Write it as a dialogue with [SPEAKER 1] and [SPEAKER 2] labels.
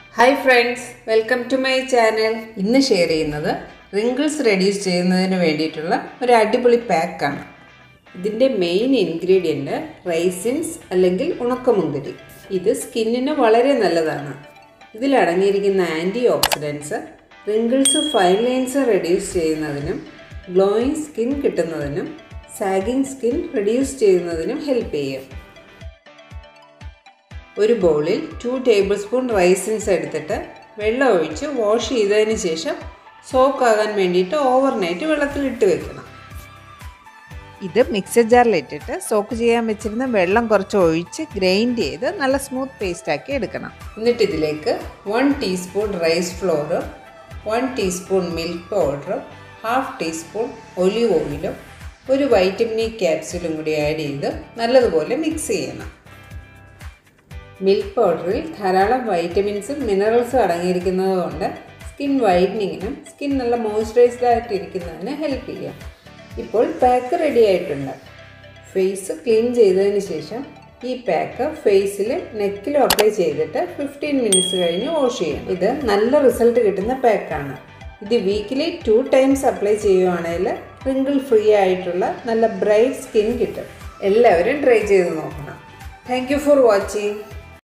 [SPEAKER 1] hi friends welcome to my channel ഇന്ന് share ചെയ്യുന്നത് wrinkles reduce ചെയ്യുന്നതിന് വേണ്ടിയിട്ടുള്ള ഒരു അടിപൊളി പാക്കാണ് ഇതിൻ്റെ മെയിൻ ഇൻഗ്രീഡിയൻറ്റ് റൈസിൻസ് അല്ലെങ്കിൽ ഉണക്കമുന്തിരി ഇത് സ്കിന്നിന് വളരെ നല്ലതാണ് ഇതിലടങ്ങിയിരിക്കുന്ന antioxidants wrinkles fine lines reduce ചെയ്യുന്നതിനും ഗ്ലോയിങ് സ്കിൻ കിട്ടുന്നതിനും സാഗിങ് സ്കിൻ റെഡ്യൂസ് ചെയ്യുന്നതിനും ഹെൽപ്പ് ചെയ്യും ഒരു ബൗളിൽ ടു ടേബിൾ സ്പൂൺ റൈസിൻസ് എടുത്തിട്ട് വെള്ളം ഒഴിച്ച് വാഷ് ചെയ്തതിന് ശേഷം സോക്ക് ആകാൻ വേണ്ടിയിട്ട് ഓവർനൈറ്റ് വെള്ളത്തിലിട്ട് വെക്കണം ഇത് മിക്സർ ജാറിലിട്ടിട്ട് സോക്ക് ചെയ്യാൻ വെച്ചിരുന്ന വെള്ളം കുറച്ച് ഒഴിച്ച് ഗ്രൈൻഡ് ചെയ്ത് നല്ല സ്മൂത്ത് പേസ്റ്റ് ആക്കി എടുക്കണം എന്നിട്ട് ഇതിലേക്ക് വൺ ടീസ്പൂൺ റൈസ് ഫ്ലോറും വൺ ടീസ്പൂൺ മിൽക്ക് പൗഡറും ഹാഫ് ടീസ്പൂൺ ഒലിവ് ഓയിലും ഒരു വൈറ്റമിൻ ഇ ക്യാപ്സ്യൂലും കൂടി ആഡ് ചെയ്ത് നല്ലതുപോലെ മിക്സ് ചെയ്യണം മിൽക്ക് പൗഡറിൽ ധാരാളം വൈറ്റമിൻസും മിനറൽസും അടങ്ങിയിരിക്കുന്നത് കൊണ്ട് സ്കിൻ വൈറ്റനിങ്ങിനും സ്കിൻ നല്ല മോയ്സ്ചറൈസ്ഡ് ആയിട്ട് ഇരിക്കുന്നതിന് ഹെൽപ്പ് ചെയ്യും ഇപ്പോൾ പാക്ക് റെഡി ആയിട്ടുണ്ട് ഫേസ് ക്ലീൻ ചെയ്തതിന് ശേഷം ഈ പാക്ക് ഫേസിൽ നെക്കിലും അപ്ലൈ ചെയ്തിട്ട് ഫിഫ്റ്റീൻ മിനിറ്റ്സ് കഴിഞ്ഞ് വാഷ് ചെയ്യണം ഇത് നല്ല റിസൾട്ട് കിട്ടുന്ന പാക്കാണ് ഇത് വീക്കിലി ടു ടൈംസ് അപ്ലൈ ചെയ്യുവാണെങ്കിൽ റിങ്കിൾ ഫ്രീ ആയിട്ടുള്ള നല്ല ബ്രൈറ്റ് സ്കിൻ കിട്ടും എല്ലാവരും ട്രൈ ചെയ്ത് നോക്കണം താങ്ക് യു ഫോർ വാച്ചിങ്